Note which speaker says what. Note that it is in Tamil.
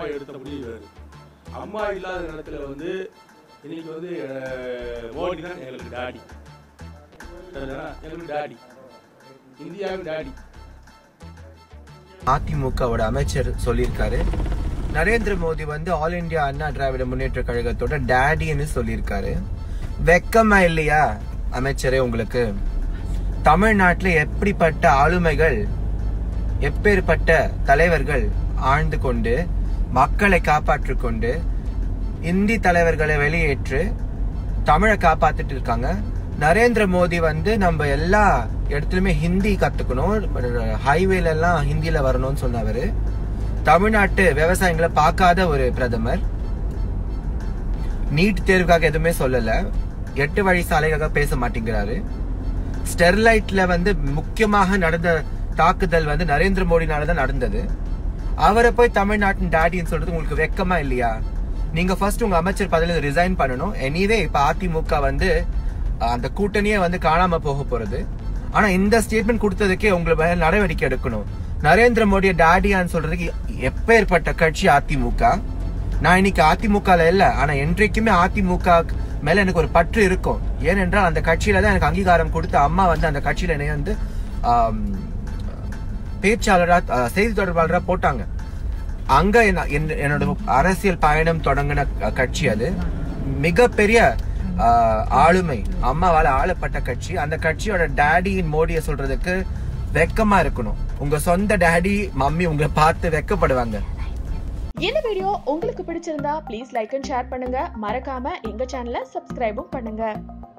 Speaker 1: எடுத்த முடிவு வேறு அம்மா இல்லாத நேரத்தில் வந்து இன்னைக்கு வந்து அஹ், மோடி தான் எங்களுக்கு டாடி சரிதானா? எங்களுக்கு டாடி இந்தியாவின் டாடி
Speaker 2: அதிமுகவோட அமைச்சர் சொல்லியிருக்காரு நரேந்திர மோடி வந்து ஆல் இந்தியா அண்ணா திராவிட முன்னேற்ற கழகத்தோட டேடின்னு சொல்லியிருக்காரு வெக்கமா இல்லையா அமைச்சரே உங்களுக்கு தமிழ்நாட்டுல எப்படிப்பட்ட ஆளுமைகள் எப்பேற்பட்ட தலைவர்கள் ஆழ்ந்து கொண்டு மக்களை காப்பாற்றிக் கொண்டு இந்தி தலைவர்களை வெளியேற்று தமிழை காப்பாத்திட்டு இருக்காங்க நரேந்திர மோடி வந்து நம்ம எல்லா இடத்துலயுமே ஹிந்தி கத்துக்கணும் ஹைவேல எல்லாம் ஹிந்தில வரணும்னு சொன்னவரு தமிழ்நாட்டு விவசாயிகளை பார்க்காத ஒரு பிரதமர் நீட் தேர்வுக்காக எதுவுமே சொல்லல எட்டு வழி சாலைக்காக பேச மாட்டேங்கிறாரு ஸ்டெர்லைட்ல வந்து முக்கியமாக நடந்த தாக்குதல் வந்து நரேந்திர மோடினால தான் நடந்தது அவரை போய் தமிழ்நாட்டின் டாடின்னு சொல்றது உங்களுக்கு வெக்கமா இல்லையா நீங்க ஃபர்ஸ்ட் உங்க அமைச்சர் பதவியில ரிசைன் பண்ணணும் எனிவே இப்ப அதிமுக வந்து அஹ், அந்த கூட்டணியே வந்து காணாம போக போறது ஆனா இந்த ஸ்டேட்மெண்ட் கொடுத்ததுக்கே உங்களை மேல நடவடிக்கை எடுக்கணும் நரேந்திர மோடிய டாடியான்னு சொல்றதுக்கு எப்பேற்பட்ட கட்சி அதிமுக நான் இன்னைக்கு அதிமுகல இல்ல ஆனா என்றைக்குமே அதிமுக மேல எனக்கு ஒரு பற்று இருக்கும் ஏனென்றால் அந்த கட்சியில தான் எனக்கு அங்கீகாரம் கொடுத்து அம்மா வந்து அந்த கட்சியில என்னைய வந்து ஆம், பேச்சாளரா அஹ், செய்தி தொடர்பாளரா போட்டாங்க அங்க என்ன- என்ன- என்னோட அரசியல் பயணம் தொடங்கின க- கட்சி அது மிகப்பெரிய ஆஹ், ஆளுமை அம்மாவால ஆளப்பட்ட கட்சி அந்த கட்சியோட டேடியின் மோடியை சொல்றதுக்கு வெக்கமா இருக்கணும் உங்க சொந்த டேடி மம்மி உங்களை பார்த்து வெக்கப்படுவாங்க
Speaker 3: இந்த வீடியோ உங்களுக்கு பிடிச்சிருந்தா ப்ளீஸ் லைக் அண்ட் ஷேர் பண்ணுங்க மறக்காம எங்க சேனலை சப்ஸ்கிரைபும் பண்ணுங்க